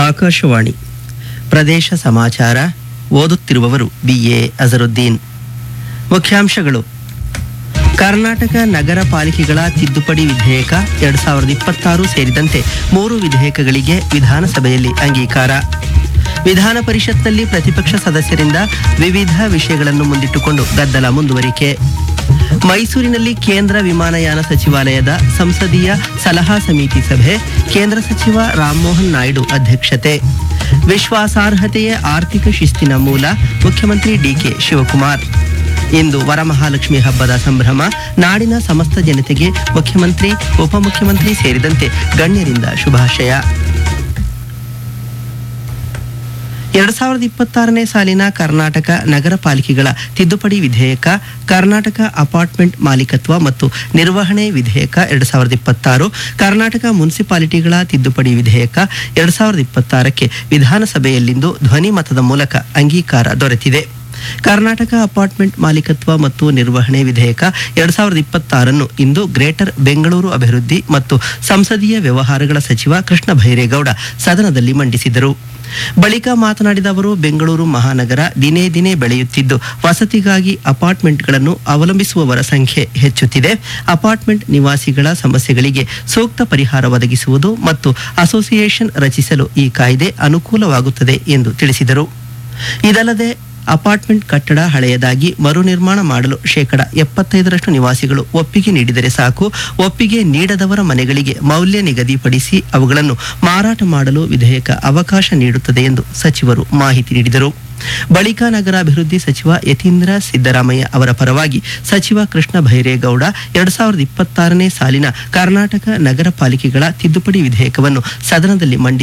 ಆಕಾಶವಾಣಿ ಪ್ರದೇಶ ಸಮಾಚಾರ ಓದುತ್ತಿರುವವರು ಬಿಎ ಅಜರುದ್ದೀನ್ ಮುಖ್ಯಾಂಶಗಳು ಕರ್ನಾಟಕ ನಗರ ಪಾಲಿಕೆಗಳ ತಿದ್ದುಪಡಿ ವಿಧೇಯಕ ಎರಡ್ ಸಾವಿರದ ಇಪ್ಪತ್ತಾರು ಸೇರಿದಂತೆ ಮೂರು ವಿಧೇಯಕಗಳಿಗೆ ವಿಧಾನಸಭೆಯಲ್ಲಿ ಅಂಗೀಕಾರ ವಿಧಾನ ಪರಿಷತ್ನಲ್ಲಿ ಪ್ರತಿಪಕ್ಷ ಸದಸ್ಯರಿಂದ ವಿವಿಧ ವಿಷಯಗಳನ್ನು ಮುಂದಿಟ್ಟುಕೊಂಡು ಗದ್ದಲ ಮುಂದುವರಿಕೆ ಮೈಸೂರಿನಲ್ಲಿ ಕೇಂದ್ರ ವಿಮಾನಯಾನ ಸಚಿವಾಲಯದ ಸಂಸದೀಯ ಸಲಹಾ ಸಮಿತಿ ಸಭೆ ಕೇಂದ್ರ ಸಚಿವ ರಾಮಮೋಹನ್ ನಾಯ್ಡು ಅಧ್ಯಕ್ಷತೆ ವಿಶ್ವಾಸಾರ್ಹತೆಯೇ ಆರ್ಥಿಕ ಶಿಸ್ತಿನ ಮೂಲ ಮುಖ್ಯಮಂತ್ರಿ ಡಿಕೆ ಶಿವಕುಮಾರ್ ಇಂದು ವರಮಹಾಲಕ್ಷ್ಮಿ ಹಬ್ಬದ ಸಂಭ್ರಮ ನಾಡಿನ ಸಮಸ್ತ ಜನತೆಗೆ ಮುಖ್ಯಮಂತ್ರಿ ಉಪಮುಖ್ಯಮಂತ್ರಿ ಸೇರಿದಂತೆ ಗಣ್ಯರಿಂದ ಶುಭಾಶಯ ಎರಡ್ ಸಾವಿರದ ಇಪ್ಪತ್ತಾರನೇ ಸಾಲಿನ ಕರ್ನಾಟಕ ನಗರ ಪಾಲಿಕೆಗಳ ತಿದ್ದುಪಡಿ ವಿಧೇಯಕ ಕರ್ನಾಟಕ ಅಪಾರ್ಟ್ಮೆಂಟ್ ಮಾಲೀಕತ್ವ ಮತ್ತು ನಿರ್ವಹಣೆ ವಿಧೇಯಕ ಎರಡ್ ಸಾವಿರದ ಇಪ್ಪತ್ತಾರು ಕರ್ನಾಟಕ ಮುನ್ಸಿಪಾಲಿಟಿಗಳ ತಿದ್ದುಪಡಿ ವಿಧೇಯಕ ಎರಡ್ ಸಾವಿರದ ಇಪ್ಪತ್ತಾರಕ್ಕೆ ವಿಧಾನಸಭೆಯಲ್ಲಿಂದು ಧ್ವನಿ ಮತದ ಮೂಲಕ ಅಂಗೀಕಾರ ದೊರೆತಿದೆ ಕರ್ನಾಟಕ ಅಪಾರ್ಟ್ಮೆಂಟ್ ಮಾಲೀಕತ್ವ ಮತ್ತು ನಿರ್ವಹಣೆ ವಿಧೇಯಕ ಎರಡ್ ಸಾವಿರದ ಇಪ್ಪತ್ತಾರನ್ನು ಇಂದು ಗ್ರೇಟರ್ ಬೆಂಗಳೂರು ಅಭಿವೃದ್ಧಿ ಮತ್ತು ಸಂಸದೀಯ ವ್ಯವಹಾರಗಳ ಸಚಿವ ಕೃಷ್ಣ ಭೈರೇಗೌಡ ಸದನದಲ್ಲಿ ಮಂಡಿಸಿದರು ಬಳಿಕ ಮಾತನಾಡಿದ ಅವರು ಬೆಂಗಳೂರು ಮಹಾನಗರ ದಿನೇ ದಿನೇ ಬೆಳೆಯುತ್ತಿದ್ದು ವಸತಿಗಾಗಿ ಅಪಾರ್ಟ್ಮೆಂಟ್ಗಳನ್ನು ಅವಲಂಬಿಸುವವರ ಸಂಖ್ಯೆ ಹೆಚ್ಚುತ್ತಿದೆ ಅಪಾರ್ಟ್ಮೆಂಟ್ ನಿವಾಸಿಗಳ ಸಮಸ್ಯೆಗಳಿಗೆ ಸೂಕ್ತ ಪರಿಹಾರ ಒದಗಿಸುವುದು ಮತ್ತು ಅಸೋಸಿಯೇಷನ್ ರಚಿಸಲು ಈ ಕಾಯ್ದೆ ಅನುಕೂಲವಾಗುತ್ತದೆ ಎಂದು ತಿಳಿಸಿದರು ಇದಲ್ಲದೆ ಅಪಾರ್ಟ್ಮೆಂಟ್ ಕಟ್ಟಡ ಹಳೆಯದಾಗಿ ಮರು ನಿರ್ಮಾಣ ಮಾಡಲು ಶೇಕಡ ಎಪ್ಪತ್ತೈದರಷ್ಟು ನಿವಾಸಿಗಳು ಒಪ್ಪಿಗೆ ನೀಡಿದರೆ ಸಾಕು ಒಪ್ಪಿಗೆ ನೀಡದವರ ಮನೆಗಳಿಗೆ ಮೌಲ್ಯ ನಿಗದಿಪಡಿಸಿ ಅವುಗಳನ್ನು ಮಾರಾಟ ಮಾಡಲು ವಿಧೇಯಕ ಅವಕಾಶ ನೀಡುತ್ತದೆ ಎಂದು ಸಚಿವರು ಮಾಹಿತಿ ನೀಡಿದರು ಬಳಿಕ ನಗರಾಭಿವೃದ್ಧಿ ಸಚಿವ ಯತೀಂದ್ರ ಸಿದ್ದರಾಮಯ್ಯ ಅವರ ಪರವಾಗಿ ಸಚಿವ ಕೃಷ್ಣ ಭೈರೇಗೌಡ ಎರಡ್ ಸಾವಿರದ ಇಪ್ಪತ್ತಾರನೇ ಸಾಲಿನ ಕರ್ನಾಟಕ ನಗರ ಪಾಲಿಕೆಗಳ ತಿದ್ದುಪಡಿ ವಿಧೇಯಕವನ್ನು ಸದನದಲ್ಲಿ ಮಂಡಿಸಿ